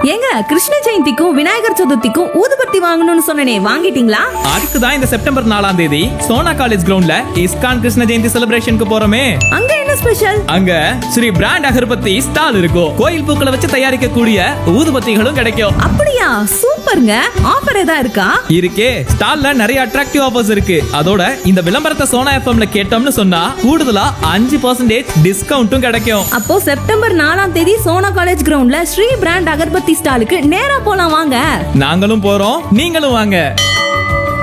ஏங்க கிருஷ்ண ஜெயந்திக்கும் விநாயகர் சதுர்த்திக்கும் ஊதுபத்தி வாங்கணும்னு சொன்னனே வாங்கிட்டீங்களா அதுக்கு தான் இந்த செப்டம்பர் நாலாம் தேதி சோனா காலேஜ் கிரவுண்ட்ல இஸ்கான் கிருஷ்ண ஜெயந்தி செலிப்ரேஷனுக்கு போறோமே அங்க என்ன ஸ்பெஷல் அங்க ஸ்ரீ பிராண்ட் அகர்பத்தி ஸ்டால் இருக்கும் கோயில் பூக்களை வச்சு தயாரிக்கக்கூடிய ஊதுபத்திகளும் கிடைக்கும் அப்படியா சூப்பர்ங்க ஆஃபர் ஏதா இருக்கா இருக்கே ஸ்டால்ல நிறைய அட்ராக்டிவ் ஆஃபர்ஸ் இருக்கு அதோட இந்த விளம்பரத்தை சோனா எஃப்எம்ல கேட்டோம்னு சொன்னா கூடுதலா அஞ்சு பர்சன்டேஜ் டிஸ்கவுண்ட்டும் கிடைக்கும் அப்போ செப்டம்பர் நாலாம் தேதி சோனா காலேஜ் கிரவுண்ட்ல ஸ்ரீ பிராண்ட் அகர்பத்தி ஸ்டாலுக்கு நேரா போலாம் வாங்க நாங்களும் போறோம் நீங்களும் வாங்க